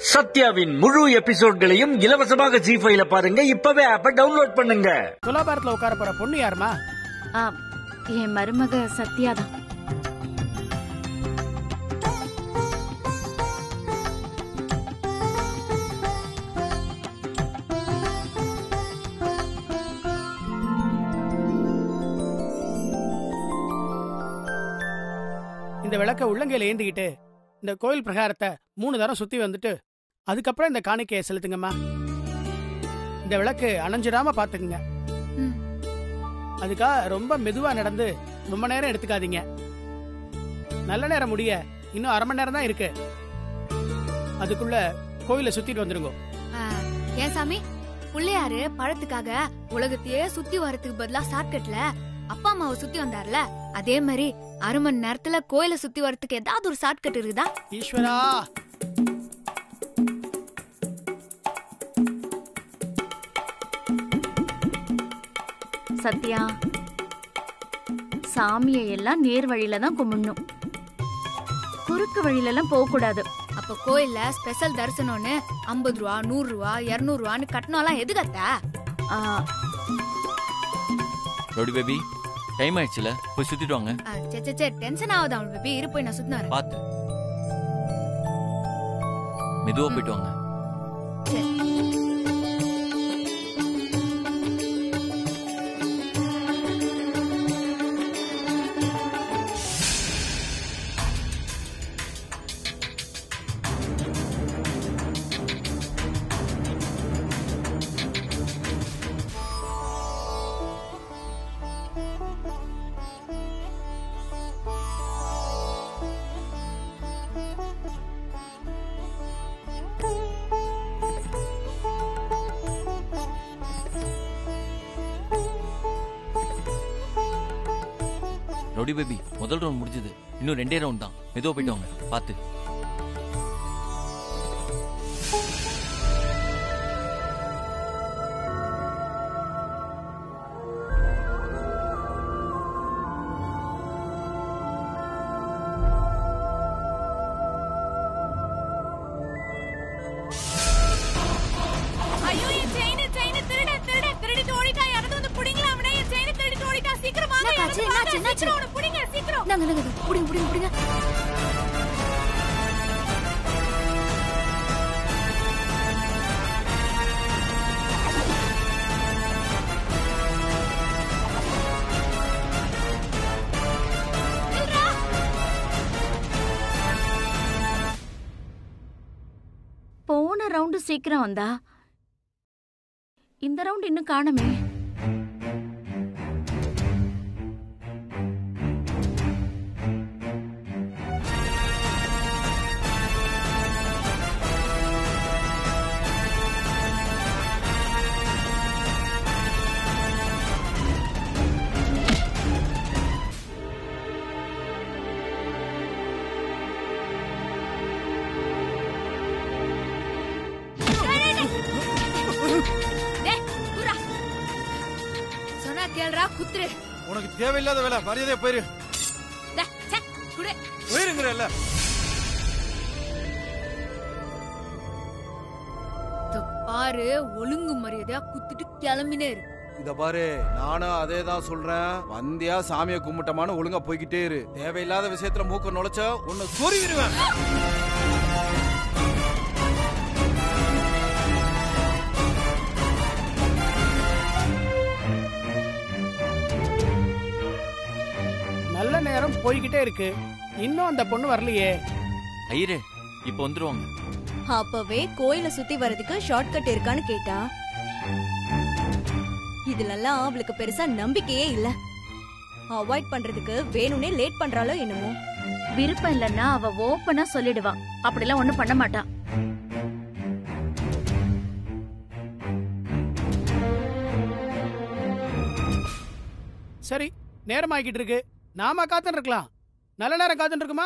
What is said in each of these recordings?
சத்யாவின் முழு எபிசோட்களையும் இலவசமாக ஜி ஃபைல பாருங்க இப்பவே ஆப்ப டவுன்லோட் பண்ணுங்க துலாபாரத்துல உட்கார போற பொண்ணு யாருமா ஆ, என் மருமக சத்யா தான் இந்த விளக்க உள்ளங்கையில ஏந்திக்கிட்டு இந்த கோயில் பிரகாரத்தை மூணு தரம் சுத்தி வந்துட்டு அதுக்கப்புறம் இந்த காணிக்கையை செலுத்துங்கம்மா இந்த விளக்கு அணைஞ்சிடாம பாத்துக்குங்க ம். அதுக்காக ரொம்ப மெதுவா நடந்து ரொம்ப நேரம் எடுத்துக்காதீங்க நல்ல நேரம் முடிய இன்னும் அரை மணி நேரம் தான் இருக்கு அதுக்குள்ள கோயிலை சுத்திட்டு வந்துருங்க ஆ, ஏன் சாமி பிள்ளையாரு பழத்துக்காக உலகத்தையே சுத்தி வரதுக்கு பதிலா ஷார்ட்கட்ல அப்பா அம்மாவை சுத்தி வந்தார்ல அதே மாதிரி அரை மணி நேரத்துல கோயிலை சுத்தி வரதுக்கு ஏதாவது ஒரு ஷார்ட்கட் இருக்குதா ஈஸ்வரா சத்யா சாமியை எல்லாம் நேர் வழியில தான் கும்பிடணும் குறுக்கு வழியில எல்லாம் போக கூடாது அப்ப கோயில்ல ஸ்பெஷல் தரிசனம்னு ஐம்பது ரூபா நூறு ரூபா இருநூறு ரூபான்னு கட்டணம்லாம் எதுக்கு அத்தா ஆ, ரோடி பேபி டைம் ஆயிடுச்சுல போய் சுத்திட்டு வாங்க ஆ, சே சே, சே டென்ஷன் ஆகுது அவன் பேபி இரு போய் நான் சுத்தினாரு பாத்து மெதுவா போயிட்டு வாங்க ரோடி பேபி முதல் ரவுண்ட் முடிஞ்சது இன்னும் ரெண்டே ரவுண்ட் தான் மெதுவா போயிட்டு வாங்க பாத்து ஐயோ என் செயின் செயின் திருட திருட திருடிட்டு ஓடிட்டா யாராவது வந்து புடிங்களா அவனே என் செயின் திருடிட்டு ஓடிட்டா சீக்கிரம் வாங்க என்னாச்சு, என்னாச்சு, என்னாச்சு? சீக்கிரம் அவனை புடிங்க சீக்கிரம் நாங்க நாங்க புடிங்க புடிங்க புடிங்க போன ரவுண்டு சீக்கிரம் வந்தா இந்த ரவுண்ட் இன்னும் காணுமே டேய் குர்ரா சொன்னா கேளுடா குத்துரு உனக்கு தேவையில்லாத வேலை மரியாதையா போயிரு டேய் சே குடு போயிருங்கிறல்ல இதோ பாரு ஒழுங்கு மரியாதையா குத்துட்டு கிளம்பினே இரு இத பாரு நானும் அதே தான் சொல்றேன் வந்தியா சாமியை கும்பிட்டமான ஒழுங்கா போய்கிட்டே இரு தேவையில்லாத விஷயத்துல மூக்க நுழைச்சா உன்னை சொருவிடுவேன் நல்ல நேரம் போய்கிட்டே இருக்கு இன்னும் அந்த பொண்ணு வரலையே ஐயரே இப்போ வந்துருவாங்க அப்பவே கோயில சுத்தி வரதுக்கு ஷார்ட்கட் இருக்கான்னு கேட்டா இதுலெல்லாம் அவளுக்கு பெருசா நம்பிக்கையே இல்ல அவாய்ட் பண்றதுக்கு வேணும்னே லேட் பண்றாளோ என்னமோ விருப்பம் இல்லைன்னா அவ ஓப்பனா சொல்லிடுவா அப்படிலாம் ஒண்ணும் பண்ண மாட்டா சரி நேரம் ஆகிட்டு இருக்கு நாம காத்துட்டு இருக்கலாம் நல்ல நேரம் காத்துட்டு இருக்குமா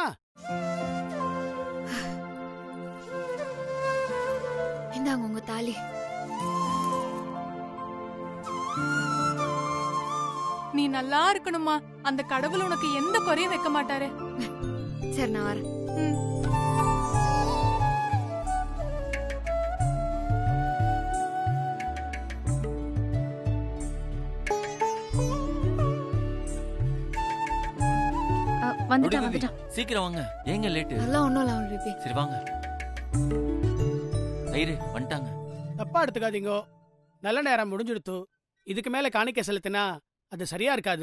இந்தாங்க உங்க தாலி நீ நல்லா இருக்கணுமா அந்த கடவுள் உனக்கு எந்த குறையும் வைக்க மாட்டாரு சரி நான் வரேன் ம். வந்துட்டா நொடி வந்துட்டா தம்பி, சீக்கிரம் வாங்க ஏங்க லேட்டு அதெல்லாம் ஒண்ணும் இல்ல பேபி சரி வாங்க ஐயரு வந்துட்டாங்க தப்பா எடுத்துக்காதீங்க நல்ல நேரம் முடிஞ்சுடுத்து இதுக்கு மேல காணிக்க செலுத்தினா அது சரியா இருக்காது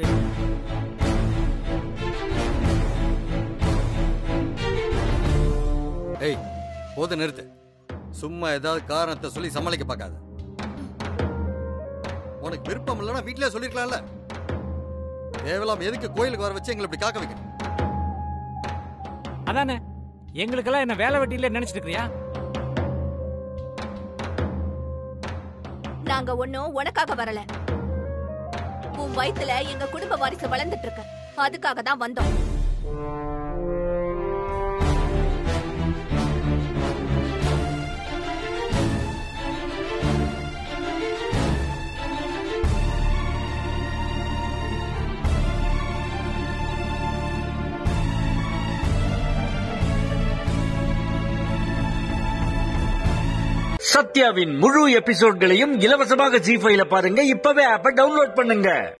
ஏய் போத நிறுத்து சும்மா ஏதாவது காரணத்தை சொல்லி சமாளிக்க பார்க்காத உனக்கு விருப்பம் இல்லைன்னா வீட்லயே சொல்லிருக்கலாம்ல தேவையில்லாம எதுக்கு கோயிலுக்கு வர வச்சு எங்களை இப்படி காக்க வைக்கணும் அதானே எங்களுக்கெல்லாம் என்ன வேலை வெட்டியில நினைச்சிட்டு இருக்கிறியா நாங்க ஒண்ணும் உனக்காக வரல உன் வயித்துல எங்க குடும்ப வாரிசு வளர்ந்துட்டு இருக்கு அதுக்காக தான் வந்தோம் சத்யாவின் முழு எபிசோட்களையும் இலவசமாக ஜி ஃபைல பாருங்க இப்பவே ஆப்ப டவுன்லோட் பண்ணுங்க